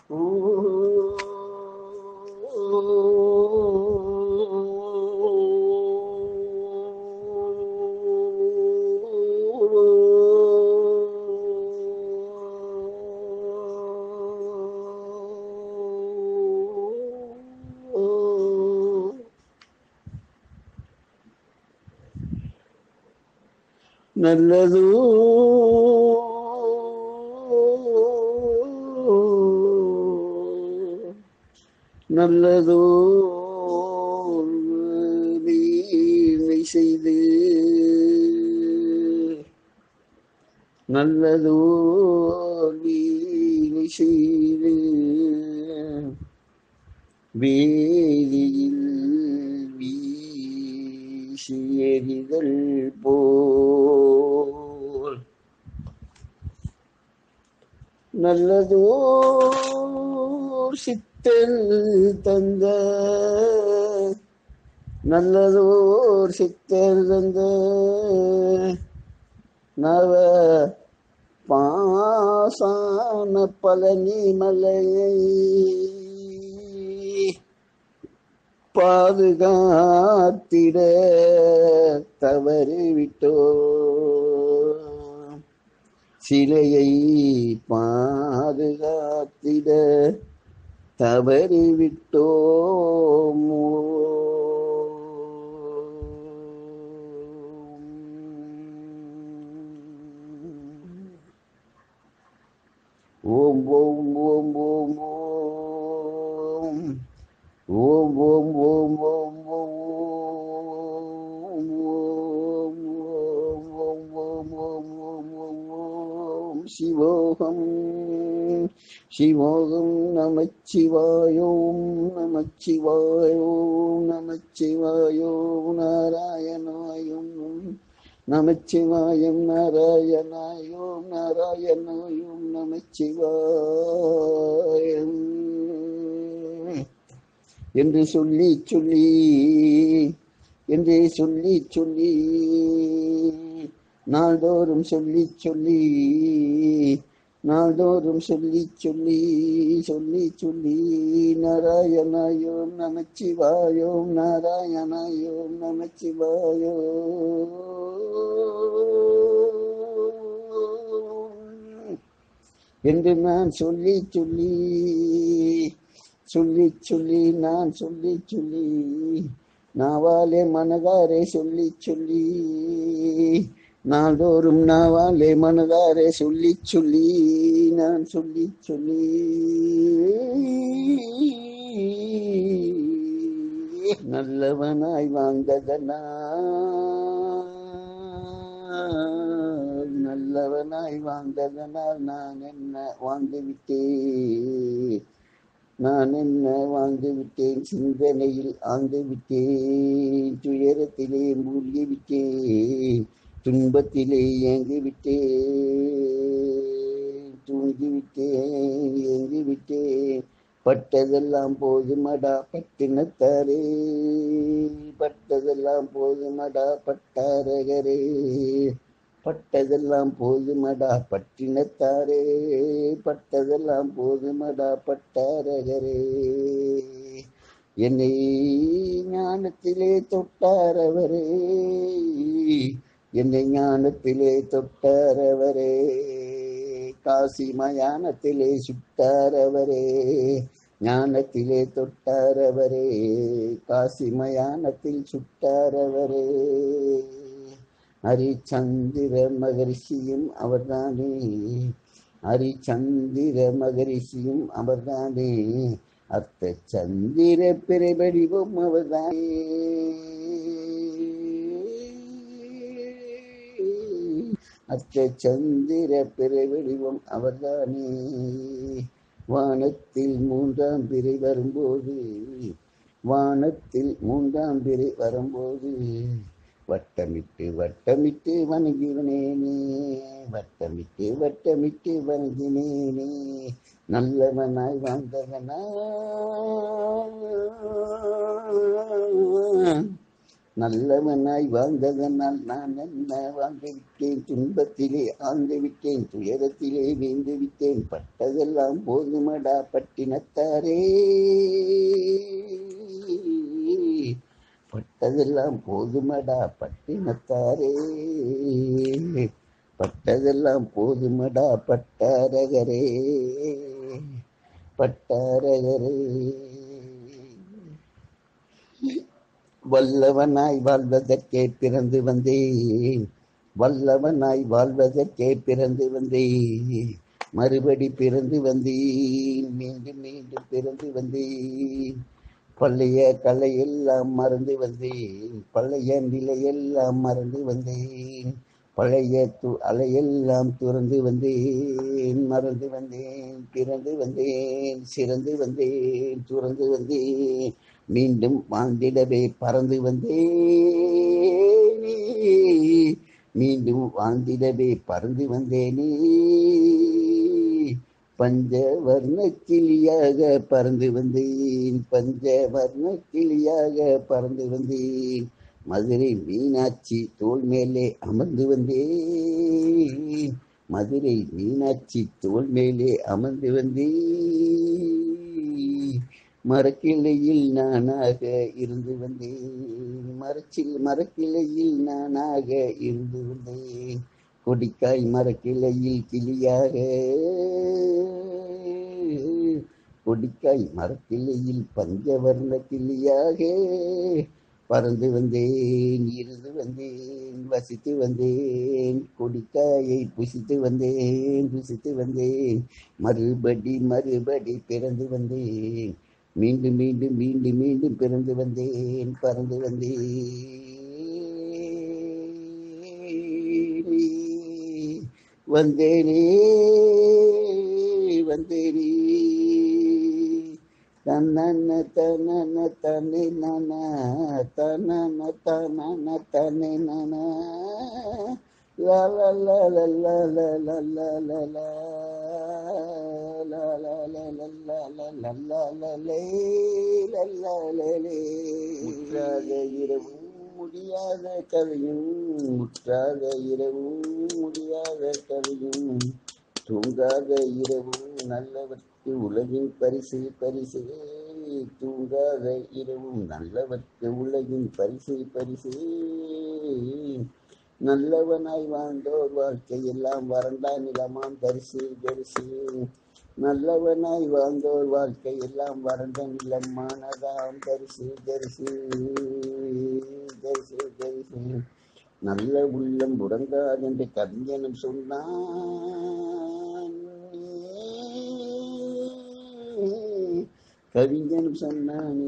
நல்லதோ நல்லதோ வீணை செய்து நல்லதோ வீணை செய்து வேதியில் வீசி எறிதல் போல் நல்லதோர் சித்தல் தந்த நல்லதோர் சித்தல் தந்த நவ பாசான பழனி மலையை பாதுகாத்திட தவறிவிட்டோ சிலையை பாதுகாத்திட தவறிவிட்டோம் ஓம் ஓம் ஓம் ஓம் ஓம் ஓம் ஓம் ஓம் ஓம் ஓம் ஓம் ஓம் ஓம் ஓம் ஓம் சிவோகம் சிவோகம் நமச்சிவாயோம் நமச்சிவாயோம் நமச்சிவாயோம் நாராயணாயும் நமச்சிவாயம் நாராயணாயோம் நாராயணாயோம் நமச்சிவாயம் என்று சொல்லி சொல்லி என்றே சொல்லி சொல்லி நாள்தோறும் சொல்லி சொல்லி நாள்தோறும் சொல்லி சொல்லி சொல்லி சொல்லி நாராயணாயோம் நமச்சிவாயோம் நாராயணாயோம் நமச்சிவாயோம் என்று நான் சொல்லி சொல்லி சொல்லி சொல்லி நான் சொல்லி சொல்லி நாவாலே மனதாரே சொல்லி சொல்லி நாள்தோறும் நாவாலே மனதாரே சொல்லி சொல்லி நான் சொல்லி சொல்லி நல்லவனாய் வாழ்ந்ததனா நல்லவனாய் வாழ்ந்ததனால் நான் என்ன வாழ்ந்து விட்டேன் நான் என்ன வாழ்ந்து விட்டேன் சிந்தனையில் ஆழ்ந்து விட்டேன் துயரத்திலே மூழ்கி விட்டேன் துன்பத்திலே ஏங்கி விட்டேன் தூங்கி விட்டேன் ஏங்கி விட்டேன் பட்டதெல்லாம் போதுமடா பட்டினத்தாரே பட்டதெல்லாம் போதுமடா பட்டாரகரே பட்டதெல்லாம் போதுமடா பட்டினத்தாரே பட்டதெல்லாம் போதுமடா பட்டாரகரே என்னை ஞானத்திலே தொட்டாரவரே என்னை ஞானத்திலே தொட்டாரவரே காசி மயானத்திலே சுட்டாரவரே ஞானத்திலே தொட்டாரவரே காசி மயானத்தில் சுட்டாரவரே ஹரிச்சந்திர மகரிஷியும் அவர்தானே ஹரிச்சந்திர மகரிஷியும் அவர்தானே அர்த்த சந்திர பிறைபடிவும் அவர்தானே அர்த்த சந்திர பிறைவடிவம் அவர்தானே வானத்தில் மூன்றாம் பிறை வரும்போது வானத்தில் மூன்றாம் பிறை வரும்போது வட்டமிட்டு வட்டமிட்டு வணங்கினேனே வட்டமிட்டு வட்டமிட்டு வணங்கினேனே நல்லவனாய் வாழ்ந்தவனா நல்லவனாய் வாழ்ந்ததனால் நான் என்ன வாழ்ந்து விட்டேன் துன்பத்திலே ஆழ்ந்து விட்டேன் துயரத்திலே வீழ்ந்து விட்டேன் பட்டதெல்லாம் போதுமடா பட்டினத்தாரே பட்டதெல்லாம் போதுமடா பட்டினத்தாரே பட்டதெல்லாம் போதுமடா பட்டாரகரே பட்டாரகரே வல்லவனாய் வாழ்வதற்கே பிறந்து வந்தேன் வல்லவனாய் வாழ்வதற்கே பிறந்து வந்தேன் மறுபடி பிறந்து வந்தேன் மீண்டும் மீண்டும் பிறந்து வந்தேன் பழைய கலையெல்லாம் மறந்து வந்தேன் பழைய நிலையெல்லாம் மறந்து வந்தேன் பழைய து அலையெல்லாம் துறந்து வந்தேன் மறந்து வந்தேன் பிறந்து வந்தேன் சிறந்து வந்தேன் துறந்து வந்தேன் மீண்டும் வாழ்ந்திடவே பறந்து வந்தேனே மீண்டும் வாழ்ந்திடவே பறந்து வந்தேனே பஞ்சவர்ண கிளியாக பறந்து வந்தேன் பஞ்சவர்ண கிளியாக பறந்து வந்தேன் மதுரை மீனாட்சி தோல் மேலே அமர்ந்து வந்தேன் மதுரை மீனாட்சி தோல் மேலே அமர்ந்து வந்தேன் மரக்கிளையில் நானாக இருந்து வந்தேன் மரச்சில் மரக்கிளையில் நானாக இருந்து வந்தேன் கொடிக்காய் மரக்கிளையில் கிளியாக கொடிக்காய் மரக்கிளையில் பஞ்சவர்ண கிளியாக பறந்து வந்தேன் இருந்து வந்தேன் வசித்து வந்தேன் கொடிக்காயை புசித்து வந்தேன் புசித்து வந்தேன் மறுபடி மறுபடி பிறந்து வந்தேன் மீண்டும் மீண்டும் மீண்டும் மீண்டும் பிறந்து வந்தேன் பறந்து வந்தேன் வந்தேனே வந்தேனே தன்னன தனன தனே நன தனன தனன தனே நன லா லா லா லா லா லா லா லா லா லா லா லா லா லா லா லா லா லா லா லே லா லா லே லே முற்றாத இரவும் முடியாத கவியும் முற்றாத இரவும் முடியாத கவியும் தூங்காத இரவும் நல்லவர்க்கு உலகின் பரிசு பரிசு தூங்காத இரவும் நல்லவர்க்கு உலகின் பரிசு பரிசு நல்லவனாய் வாழ்ந்தோர் வாழ்க்கை எல்லாம் வறண்டா நிலமாம் தரிசு தரிசு நல்லவனாய் வாழ்ந்தோர் வாழ்க்கை எல்லாம் வறண்ட நிலமானதாம் தரிசு தரிசு தரிசு தரிசு நல்ல உள்ளம் உறங்காதென்று கவிஞனும் சொன்னான் கவிஞனும் சொன்னானே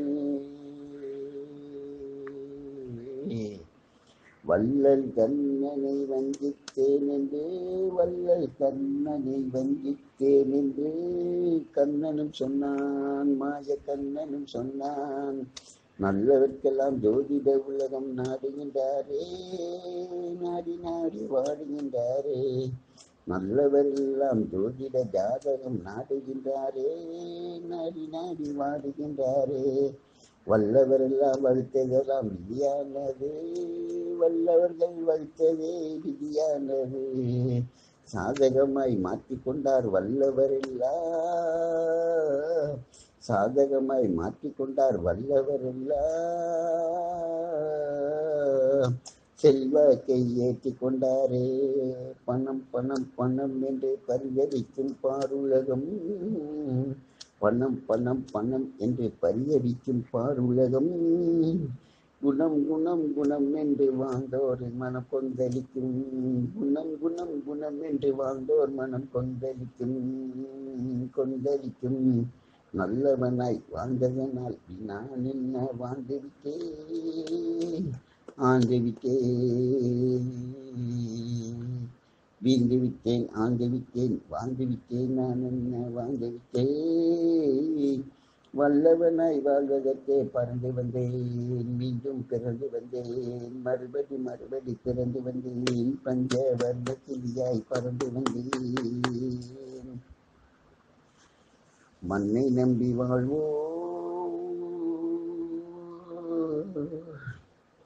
வள்ளல் கண்ணனை வஞ்சித்தேன் என்று வள்ளல் கண்ணனை வஞ்சித்தேன் என்று கண்ணனும் சொன்னான் மாய கண்ணனும் சொன்னான் நல்லவர்க்கெல்லாம் ஜோதிட உலகம் நாடுகின்றாரே நாடி நாடி வாடுகின்றாரே நல்லவரெல்லாம் ஜோதிட ஜாதகம் நாடுகின்றாரே நாடி நாடி வாடுகின்றாரே வல்லவரெல்லாம் வகுத்ததெல்லாம் விதியானது வல்லவர்கள் வகுத்ததே விதியானது சாதகமாய் மாற்றிக்கொண்டார் வல்லவரெல்லாம் சாதகமாய் மாற்றிக்கொண்டார் வல்லவரெல்லாம் செல்வாக்கை ஏற்றி கொண்டாரே பணம் பணம் பணம் என்று பரிகரிக்கும் பாருலகம் பணம் பணம் பணம் என்று பரிகரிக்கும் பாருலகம் குணம் குணம் குணம் என்று வாழ்ந்தோர் மனம் கொந்தளிக்கும் குணம் குணம் குணம் என்று வாழ்ந்தோர் மனம் கொந்தளிக்கும் கொந்தளிக்கும் நல்லவனாய் வாழ்ந்ததனால் நான் என்ன வாழ்ந்து விட்டேன் ஆண்டு விட்டேன் வீழ்ந்து விட்டேன் ஆண்டு விட்டேன் வாழ்ந்து விட்டேன் நான் என்ன வாழ்ந்து விட்டேன் வல்லவனாய் வாழ்வதற்கே பறந்து வந்தேன் மீண்டும் பிறந்து வந்தேன் மறுபடி மறுபடி பிறந்து வந்தேன் பஞ்ச வர்ண கிளியாய் பறந்து வந்தேன் மண்ணை நம்பி வாழ்வோ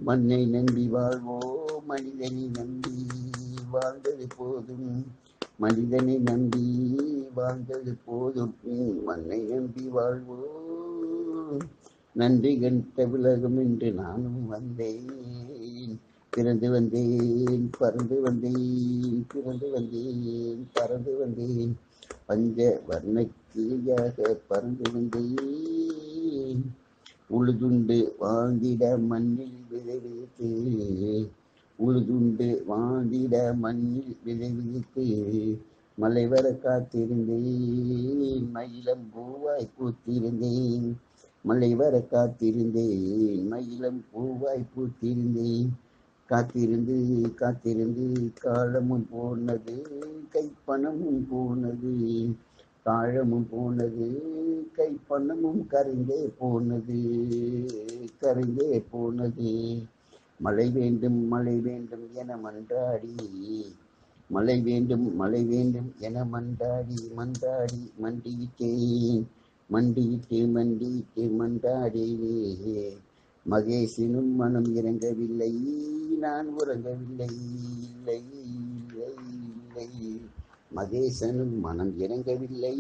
மண்ணை நம்பி வாழ்வோம் மனிதனை நம்பி வாழ்ந்தது போதும் மனிதனை நம்பி வாழ்ந்தது போதும் மண்ணை நம்பி வாழ்வோம் நன்றி கண்ட உலகம் என்று நானும் வந்தேன் பிறந்து வந்தேன் பறந்து வந்தேன் பிறந்து வந்தேன் பறந்து வந்தேன் பஞ்ச வர்ண கிளியாக பறந்து வந்தேன் உழுதுண்டு வாழ்ந்திட மண்ணில் விதை விதைத்து உழுதுண்டு வாழ்ந்திட மண்ணில் விதை விதைத்து மலை வர காத்திருந்தேன் மயிலம் பூவாய் பூத்திருந்தேன் மலை வர காத்திருந்தேன் மயிலம் பூவாய் பூத்திருந்தேன் காத்திருந்து காத்திருந்து காலமும் போனது கைப்பணமும் போனது காலமும் போனது கைப்பணமும் கரைந்தே போனது கரைந்தே போனது மழை வேண்டும் மழை வேண்டும் என மன்றாடி மழை வேண்டும் மழை வேண்டும் என மன்றாடி மன்றாடி மண்டியிட்டேன் மண்டியிட்டு மண்டியிட்டு மன்றாடினே மகேஷினும் மனம் இறங்கவில்லை நான் உறங்கவில்லை இல்லை இல்லை இல்லை மகேசனும் மனம் இறங்கவில்லை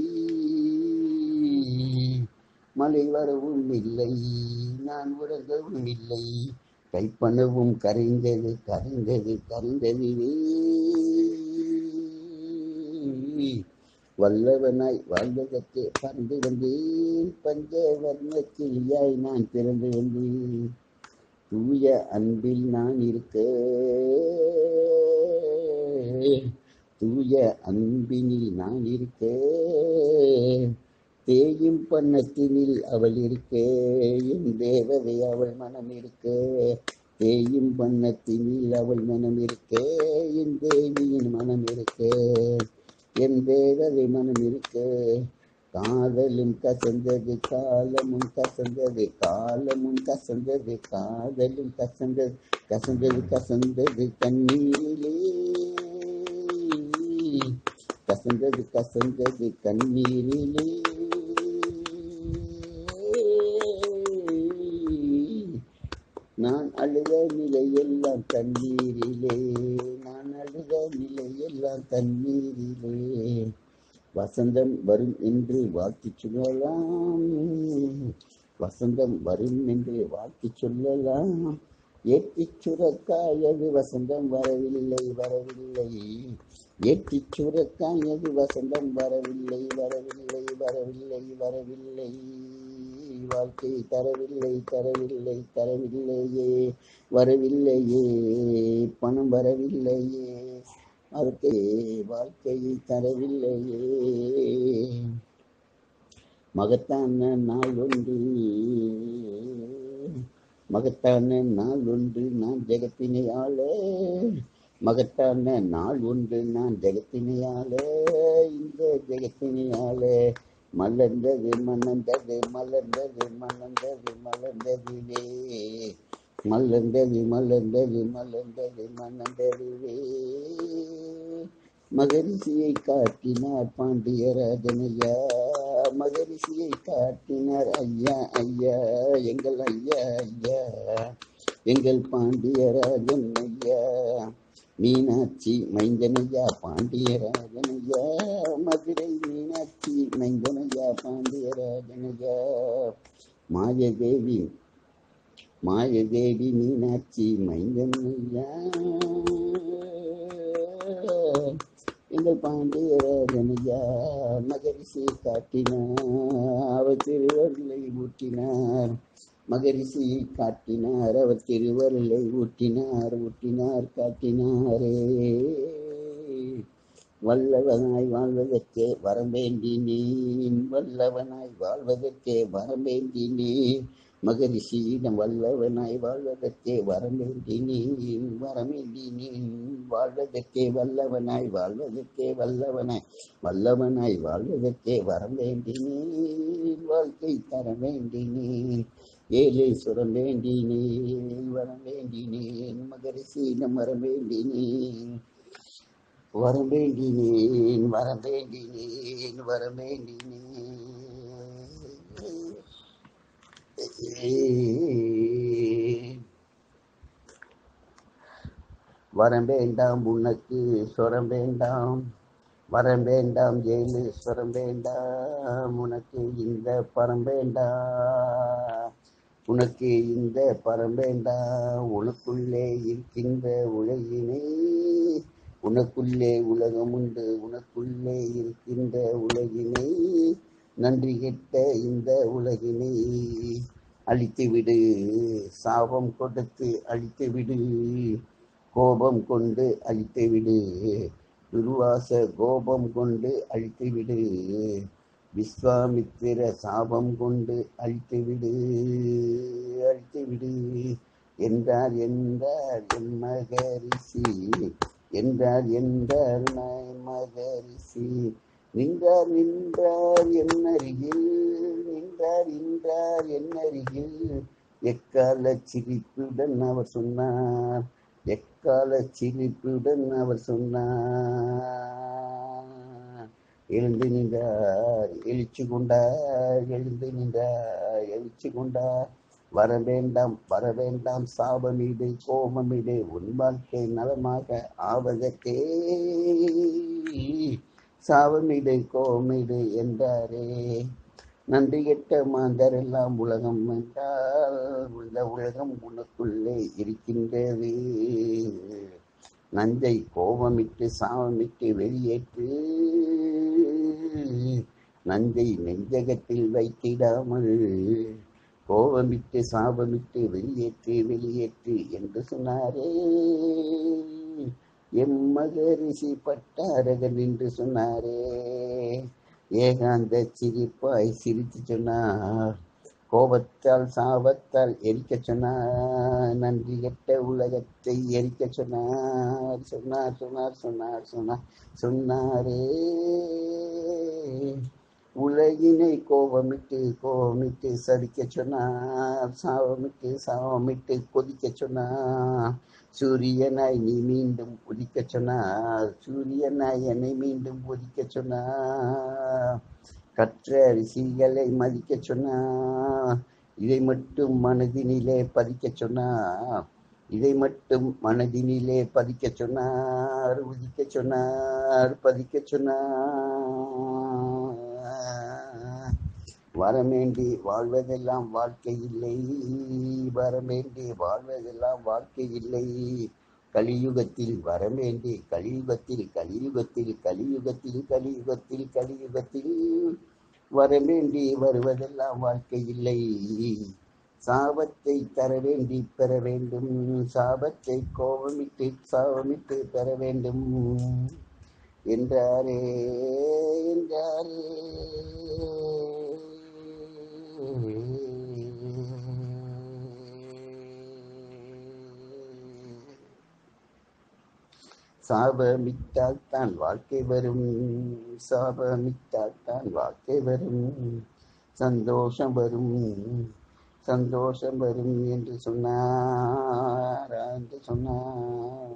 மழை வரவும் இல்லை நான் உறங்கவும் இல்லை கைப்பணவும் கரைந்தது கரைந்தது கரைந்ததுவே வல்லவனாய் வாழ்வதற்கு பறந்து வந்தேன் பஞ்சவர்ண கிளியாய் நான் பிறந்து வந்தேன் தூய அன்பில் நான் இருக்க தூய அன்பினில் நான் இருக்க தேயும் பண்ணத்தினில் அவள் இருக்க என் தேவதை அவள் மனம் இருக்க தேயும் பண்ணத்தினில் அவள் மனம் இருக்க என் தேவியின் மனம் இருக்க என் தேவதை மனம் இருக்க காதலும் கசந்தது காலமும் கசந்தது காலமும் கசந்தது காதலும் கசந்தது கசந்தது கசந்தது கண்ணீரிலே கசந்தது கசந்தது கண்ணீரிலே நான் அழுத நிலையெல்லாம் தண்ணீரிலே நான் அழுத நிலையெல்லாம் தண்ணீரிலே வசந்தம் வரும் என்று வாழ்த்து சொல்லலாம் வசந்தம் வரும் என்று வாழ்த்து சொல்லலாம் ஏற்றி சுரக்காயது வசந்தம் வரவில்லை வரவில்லை ஏற்றி சுரக்காயது வசந்தம் வரவில்லை வரவில்லை வரவில்லை வரவில்லை வாழ்க்கை தரவில்லை தரவில்லை தரவில்லையே வரவில்லையே பணம் வரவில்லையே வாழ்க்கை வாழ்க்கையை தரவில்லையே மகத்தான நாள் ஒன்று மகத்தான நாள் ஒன்று நான் ஜெகத்தினை ஆள மகத்தான நாள் ஒன்று நான் ஜெகத்தினை ஆள இந்த ஜெகத்தினை ஆள மலர்ந்தது மலர்ந்தது மலர்ந்தது மலர்ந்தது மலர்ந்ததுவே மலர்ந்தது மலர்ந்தது மலர்ந்தது மலர்ந்ததுவே மகரிஷியை காட்டினார் பாண்டியராஜனையா மகரிஷியை காட்டினார் ஐயா ஐயா எங்கள் ஐயா ஐயா எங்கள் பாண்டியராஜன் ஐயா மீனாட்சி மைந்தனையா பாண்டியராஜனையா மதுரை மீனாட்சி மைந்தனையா பாண்டியராஜனையா மாயதேவி மாயதேவி மீனாட்சி மைந்தனையா எங்கள் பாண்டியராஜனையா மகரிஷி காட்டினார் அவர் திருவருளை ஊட்டினார் மகரிஷியை காட்டினார் அவர் திருவருளை ஊட்டினார் ஊட்டினார் காட்டினாரே வல்லவனாய் வாழ்வதற்கே வரவேண்டினேன் வல்லவனாய் வாழ்வதற்கே வரவேண்டினேன் மகரிஷியிடம் வல்லவனாய் வாழ்வதற்கே வரவேண்டினேன் வரவேண்டினேன் வாழ்வதற்கே வல்லவனாய் வாழ்வதற்கே வல்லவனாய் வல்லவனாய் வாழ்வதற்கே வரவேண்டினேன் வாழ்க்கை தர வேண்டினேன் ஏழை சுரம் வேண்டினேன் வர வேண்டினேன் மகரிஷியிடம் வர வேண்டினேன் வர வேண்டினேன் வர வேண்டினேன் வர வேண்டினேன் வரம் வேண்டாம் உனக்கு சொரம் வேண்டாம் வரம் வேண்டாம் ஏழு ஸ்வரம் வேண்டாம் உனக்கு இந்த பரம் வேண்டாம் உனக்கு இந்த பரம் வேண்டாம் உனக்குள்ளே இருக்கின்ற உலகினை உனக்குள்ளே உலகம் உண்டு உனக்குள்ளே இருக்கின்ற உலகினை நன்றி கெட்ட இந்த உலகினை அழித்து விடு சாபம் கொடுத்து அழித்து விடு கோபம் கொண்டு அழித்து விடு துர்வாச கோபம் கொண்டு அழித்து விடு விஸ்வாமித்திர சாபம் கொண்டு அழித்து விடு அழித்து விடு என்றார் என்றார் என் மகரிஷி என்றார் என்றார் நாய் மகரிஷி நின்றார் நின்றார் என் அருகில் நின்றார் நின்றார் என் அருகில் எக்கால சிரிப்புடன் அவர் சொன்னார் எக்கால சிரிப்புடன் அவர் சொன்னார் எழுந்து நின்றார் எழுச்சி கொண்டார் எழுந்து நின்றார் எழுச்சி கொண்டார் வர வேண்டாம் வர வேண்டாம் சாபமீடு கோபமீடு உன் வாழ்க்கை நலமாக ஆவதற்கே சாபமீடு கோபமீடு என்றாரே நன்றி கெட்ட மாந்தர் எல்லாம் உலகம் என்றால் இந்த உலகம் உனக்குள்ளே இருக்கின்றது நஞ்சை கோபமிட்டு சாபமிட்டு வெளியேற்று நஞ்சை நெஞ்சகத்தில் வைத்திடாமல் கோபமிட்டு சாபமிட்டு வெளியேற்று வெளியேற்று என்று சொன்னாரே எம் மகரிஷி பட்டாரகன் என்று சொன்னாரே ஏகாந்த சிரிப்பாய் சிரித்து சொன்னார் கோபத்தால் சாபத்தால் எரிக்க சொன்னார் நன்றி கெட்ட உலகத்தை எரிக்க சொன்னார் சொன்னார் சொன்னார் சொன்னார் சொன்னார் சொன்னாரே உலகினை கோபமிட்டு கோபமிட்டு சதிக்க சொன்னார் சாபமிட்டு சாபமிட்டு கொதிக்க சொன்னார் சூரியனாய் நீ மீண்டும் உதிக்க சொன்னார் சூரியனாய் என்னை மீண்டும் உதிக்க சொன்னார் கற்ற ரிஷிகளை மதிக்க சொன்னார் இதை மட்டும் மனதினிலே பதிக்க சொன்னார் இதை மட்டும் மனதினிலே பதிக்க சொன்னார் உதிக்க சொன்னார் பதிக்க சொன்னார் வரமேண்டி வாழ்வதெல்லாம் வாழ்க்கை இல்லை வரமேண்டி வாழ்வதெல்லாம் வாழ்க்கை இல்லை கலியுகத்தில் வரமேண்டி கலியுகத்தில் கலியுகத்தில் கலியுகத்தில் கலியுகத்தில் கலியுகத்தில் வரமேண்டி வருவதெல்லாம் வாழ்க்கை இல்லை சாபத்தை தர வேண்டி பெற வேண்டும் சாபத்தை கோபமிட்டு சாபமிட்டு பெற வேண்டும் என்றாரே என்றாரே சாபமிட்டால் தான் வாழ்க்கை வரும் சாபமிட்டால் தான் வாழ்க்கை வரும் சந்தோஷம் வரும் சந்தோஷம் வரும் என்று சொன்னார் என்று சொன்னார்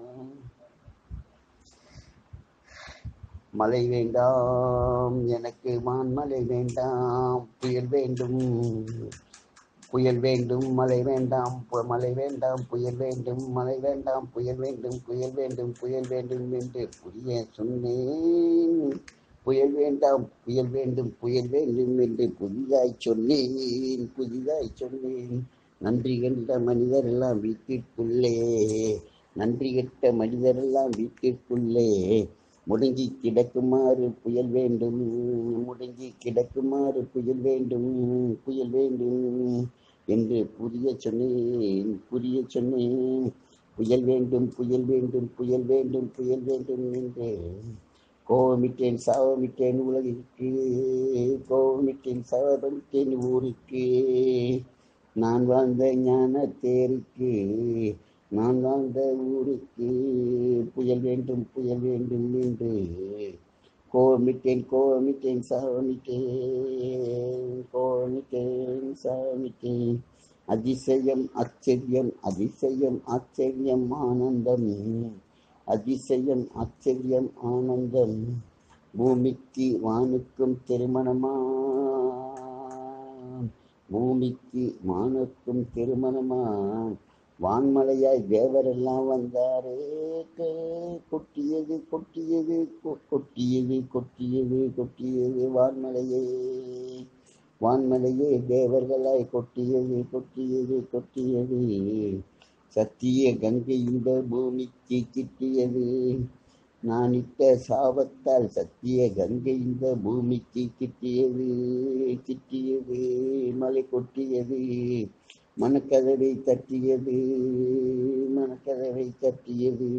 மழை வேண்டாம் எனக்கு மான்மலை வேண்டாம் புயல் வேண்டும் புயல் வேண்டும் மழை வேண்டாம் பு- மழை வேண்டாம் புயல் வேண்டும் மழை வேண்டாம் புயல் வேண்டும் புயல் வேண்டும் புயல் வேண்டும் என்று புரிய சொன்னேன் புயல் வேண்டாம் புயல் வேண்டும் புயல் வேண்டும் என்று புதிதாய் சொன்னேன் புதிதாய் சொன்னேன் நன்றி கண்ட மனிதர் எல்லாம் வீட்டிற்குள்ளே நன்றி கெட்ட மனிதர் எல்லாம் வீட்டிற்குள்ளே முடங்கி கிடக்குமாறு புயல் வேண்டும் முடங்கி கிடக்குமாறு புயல் வேண்டும் புயல் வேண்டும் என்று புரிய சொன்னேன் புரிய சொன்னேன் புயல் வேண்டும் புயல் வேண்டும் புயல் வேண்டும் புயல் வேண்டும் என்று கோவமிட்டேன் சாவமிட்டேன் உலகிற்கு கோவமிட்டேன் சாவமிட்டேன் ஊருக்கு நான் வாழ்ந்த ஞான தேருக்கு நான் வாழ்ந்த ஊருக்கு புயல் வேண்டும் புயல் வேண்டும் என்று கோவமிட்டேன் கோவமிட்டேன் சாவமிட்டேன் கோவமிட்டேன் சாவமிட்டேன் அதிசயம் ஆச்சரியம் அதிசயம் ஆச்சரியம் ஆனந்தம் அதிசயம் ஆச்சரியம் ஆனந்தம் பூமிக்கு வானுக்கும் திருமணமா பூமிக்கு வானுக்கும் திருமணமா வான்மலையாய் தேவரெல்லாம் வந்தாரே கே- கொட்டியது கொட்டியது கொ- கொட்டியது கொட்டியது கொட்டியது வான்மலையே வான்மலையே தேவர்களாய் கொட்டியது கொட்டியது கொட்டியது சத்திய கங்கை இந்த பூமிக்கு கிட்டியது நான் இட்ட சாபத்தால் சத்திய கங்கை இந்த பூமிக்கு கிட்டியது கிட்டியது மலை கொட்டியது மனக்கதவை தட்டியது மனக்கதவை தட்டியது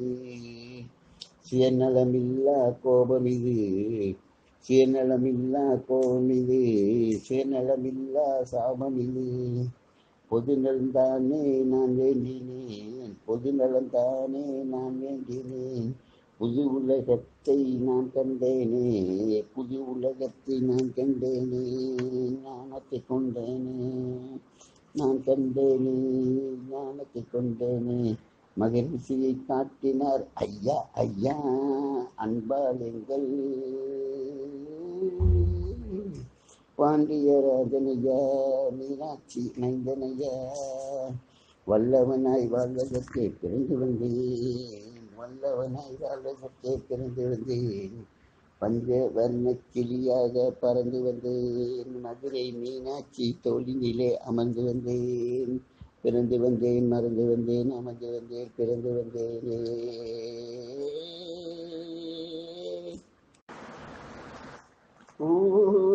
சுயநலமில்லா கோபம் இது சுயநலமில்லா கோபம் இது சுயநலமில்லா சாபம் இது பொது நலந்தானே நான் வேண்டினேன் பொது நலந்தானே நான் வேண்டினேன் புது உலகத்தை நான் கண்டேனே புது உலகத்தை நான் கண்டேனே ஞானத்தை கொண்டேனே நான் கண்டேனே ஞானத்தை கொண்டேனே மகிழ்ச்சியை காட்டினார் ஐயா ஐயா அன்பால் எங்கள் பாண்டியராஜனையா மீனாட்சி நைந்தனையா வல்லவனாய் வாழ்வதற்கே பிறந்து வந்தேன் வல்லவனாய் வாழ்வதற்கே பிறந்து வந்தேன் பஞ்ச வர்ண கிளியாக பறந்து வந்தேன் மதுரை மீனாட்சி தோழினிலே அமர்ந்து வந்தேன் பிறந்து வந்தேன் மறந்து வந்தேன் அமர்ந்து வந்தேன் பிறந்து வந்தேனே ஊ